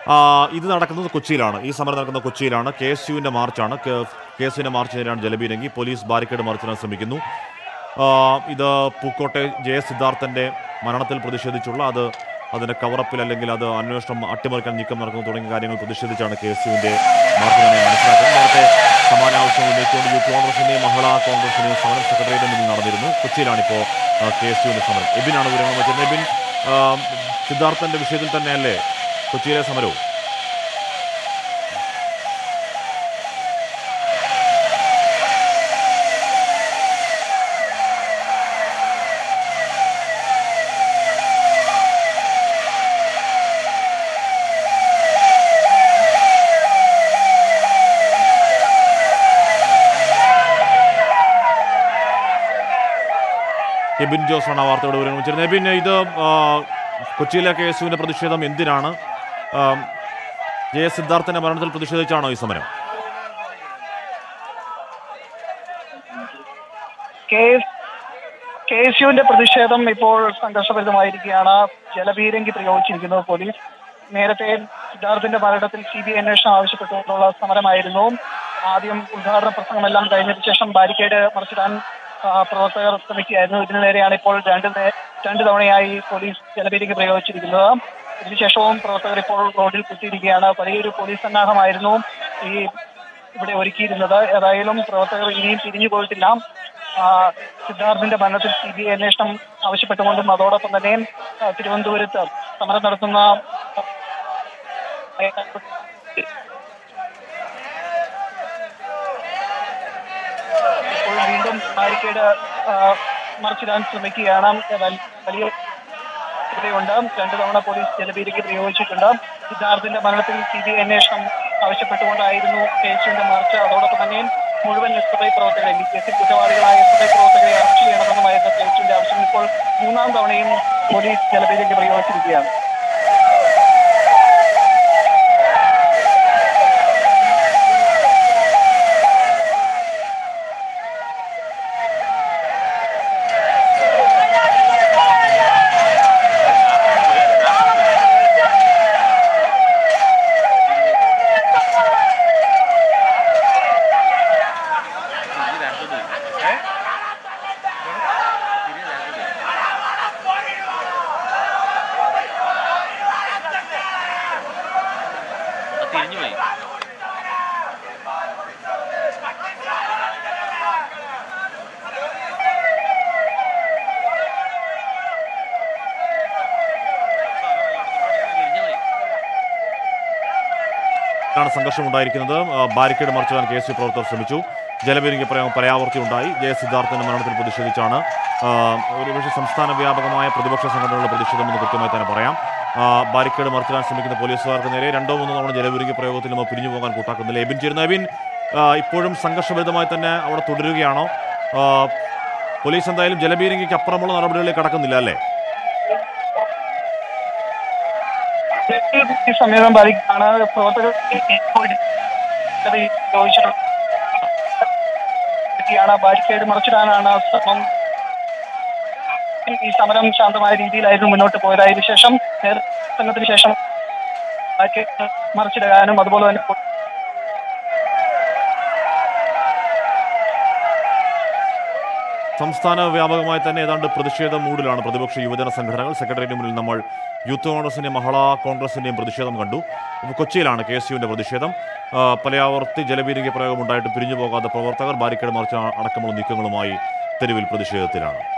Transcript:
ആ, ഇത് നടക്കുന്നത് കൊച്ചിയിലാണ് ഈ സമരം നടക്കുന്നത് കൊച്ചിയിലാണ് കെ എസ് യുവിൻ്റെ മാർച്ചാണ് കെ എസ് യുവിൻ്റെ മാർച്ചിനെതിരാണ് ജലബീരങ്കി പോലീസ് ബാരിക്കേഡ് മറിച്ചിടാൻ ശ്രമിക്കുന്നു ആ, ഇത് പൂക്കോട്ടെ ജയ സിദ്ധാർത്ഥൻ്റെ മരണത്തിൽ പ്രതിഷേധിച്ചുള്ള അത് അതിൻ്റെ കവറപ്പിൽ അല്ലെങ്കിൽ അത് അന്വേഷണം അട്ടിമറിക്കാൻ നീക്കം നടക്കുന്നു തുടങ്ങിയ കാര്യങ്ങൾ പ്രതിഷേധിച്ചാണ് കെ എസ് യുവിൻ്റെ മാർച്ച് തന്നെ മനസ്സിലാക്കുന്നത് നേരത്തെ സമാന ആവശ്യം ഉന്നയിച്ചുകൊണ്ട് യൂത്ത് കോൺഗ്രസിൻ്റെയും മഹിളാ കോൺഗ്രസിൻ്റെയും സമരം സെക്രട്ടേറിയറ്റിന് മുന്നിൽ നടന്നിരുന്നു കൊച്ചിയിലാണിപ്പോൾ കെ എസ് യുവിൻ്റെ സമരം എബിനാണ് വിവരങ്ങൾ വെച്ചത് എബിൻ ആ, സിദ്ധാർത്ഥൻ്റെ വിഷയത്തിൽ തന്നെയല്ലേ കൊച്ചിയിലെ സമരവും എബിൻ ജോസാണ് ആ വാർത്തയോട് വിവരങ്ങൾ വെച്ചിരുന്നത് എബിൻ ഇത് ആ, കൊച്ചിയിലെ കെ എസ് യുവിൻ്റെ പ്രതിഷേധം എന്തിനാണ് ആ, ജയ സിദ്ധാർത്ഥന്റെ മരണത്തിൽ പ്രതിഷേധിച്ചാണോ ഈ സമരം കെ കെ എസ് യുവിന്റെ പ്രതിഷേധം ഇപ്പോൾ സംഘർഷഭരിതമായിരിക്കുകയാണ് ജലപീരങ്കി പ്രയോഗിച്ചിരിക്കുന്നത് പോലീസ് നേരത്തെ സിദ്ധാർത്ഥിന്റെ മരണത്തിൽ സി ബി ഐ അന്വേഷണം ആവശ്യപ്പെട്ടുകൊണ്ടുള്ള സമരമായിരുന്നു ആദ്യം ഉദ്ഘാടന പ്രസംഗമെല്ലാം കഴിഞ്ഞതിന് ശേഷം ബാരിക്കേഡ് മറിച്ചിടാൻ ആ, പ്രവർത്തകർ ശ്രമിക്കുകയായിരുന്നു ഇതിനു നേരെയാണ് ഇപ്പോൾ രണ്ട് നേ- രണ്ട് തവണയായി പോലീസ് ജലപീരങ്കി പ്രയോഗിച്ചിരിക്കുന്നത് ഇതിനുശേഷവും പ്രവർത്തകർ ഇപ്പോൾ റോഡിൽ കുത്തിയിരിക്കുകയാണ് വലിയൊരു പോലീസ് സന്നാഹമായിരുന്നു ഈ ഇവിടെ ഒരുക്കിയിരുന്നത് ഏതായാലും പ്രവർത്തകർ ഇനിയും പിരിഞ്ഞു പോയിട്ടില്ല ആ, സിദ്ധാർത്ഥിന്റെ മരണത്തിൽ സി ബി ഐ അന്വേഷണം ആവശ്യപ്പെട്ടുകൊണ്ടും അതോടൊപ്പം തന്നെ ആ, തിരുവനന്തപുരത്ത് സമരം നടത്തുന്ന ഇപ്പോൾ വീണ്ടും ബാരിക്കേഡ് ആ, മറിച്ചിടാൻ ശ്രമിക്കുകയാണ് വൽ- വലിയ ഇവിടെയുണ്ട് രണ്ടു തവണ പോലീസ് ജലപീരങ്കി പ്രയോഗിച്ചിട്ടുണ്ട് സിദ്ധാർത്ഥിന്റെ മരണത്തിൽ സി ബി ഐ അന്വേഷണം ആവശ്യപ്പെട്ടുകൊണ്ടായിരുന്നു കേസിന്റെ മാർച്ച് അതോടൊപ്പം തന്നെ മുഴുവൻ എസ് എഫ് ഐ പ്രവർത്തകരെ ഈ കേസിൽ കുറ്റവാളികളായ എസ് എഫ് ഐ പ്രവർത്തകരെ അറസ്റ്റ് ചെയ്യണമെന്നുമായിരുന്നു കേസിന്റെ ആവശ്യം ഇപ്പോൾ മൂന്നാം തവണയും പോലീസ് ജലപീരങ്കി പ്രയോഗിച്ചിരിക്കുകയാണ് തിരിഞ്ഞുപോയി തിരിഞ്ഞുപോയി ാണ് സംഘർഷം ഉണ്ടായിരിക്കുന്നത് ആ, ബാരിക്കേഡ് മറിച്ചിടാൻ കെ എസ് യു പ്രവർത്തകർ ശ്രമിച്ചു ജലപീരങ്കി പ്രയോഗം പരാവർത്തി ഉണ്ടായി ജയ സിദ്ധാർത്ഥന്റെ മരണത്തിൽ പ്രതിഷേധിച്ചാണ് ആ, ഒരുപക്ഷെ സംസ്ഥാന വ്യാപകമായ പ്രതിപക്ഷ സംഘടനകളുടെ പ്രതിഷേധമെന്ന് കൃത്യമായി തന്നെ പറയാം ആ, ബാരിക്കേഡ് മറിച്ചിടാൻ ശ്രമിക്കുന്ന പോലീസുകാർക്ക് നേരെ രണ്ടോ മൂന്നോ തവണ ജലപീരങ്കി പ്രയോഗത്തിൽ നമ്മൾ പിരിഞ്ഞു പോകാൻ കൂട്ടാക്കുന്നില്ല എബിൻ ചേരുന്ന എബിൻ ആ, ഇപ്പോഴും സംഘർഷഭരിതമായി തന്നെ അവിടെ തുടരുകയാണോ ആ, പോലീസ് എന്തായാലും ജലപീരങ്കിക്ക് അപ്പുറമുള്ള നടപടികളിലേക്ക് കടക്കുന്നില്ല അല്ലേ ഈ സമീപനം ബാധിക്കുകയാണ് പ്രവർത്തകർ ാണ് ബാരിക്കേഡ് മറിച്ചിടാനാണ് ശ്രമം ഈ സമരം ശാന്തമായ രീതിയിലായിരുന്നു മുന്നോട്ട് പോയത് അതിനുശേഷം നേതൃത്വത്തിന് ശേഷം ബാരിക്കേഡ് മറിച്ചിടാനും അതുപോലെ തന്നെ സംസ്ഥാന വ്യാപകമായി തന്നെ ഏതാണ്ട് പ്രതിഷേധ മൂഡിലാണ് പ്രതിപക്ഷ യുവജന സംഘടനകൾ സെക്രട്ടേറിയറ്റ് മുന്നിൽ നമ്മൾ യൂത്ത് കോൺഗ്രസിന്റെയും മഹിളാ കോൺഗ്രസിന്റെയും പ്രതിഷേധം കണ്ടു ഇപ്പോൾ കൊച്ചിയിലാണ് കെ എസ് യുവിന്റെ പ്രതിഷേധം ആ, പലയാവർത്തി ജലപീരങ്കി പ്രയോഗം ഉണ്ടായിട്ട് പിരിഞ്ഞു പോകാത്ത പ്രവർത്തകർ ബാരിക്കേഡ് മറിച്ച് അടക്കമുള്ള നീക്കങ്ങളുമായി തെരുവിൽ പ്രതിഷേധത്തിലാണ്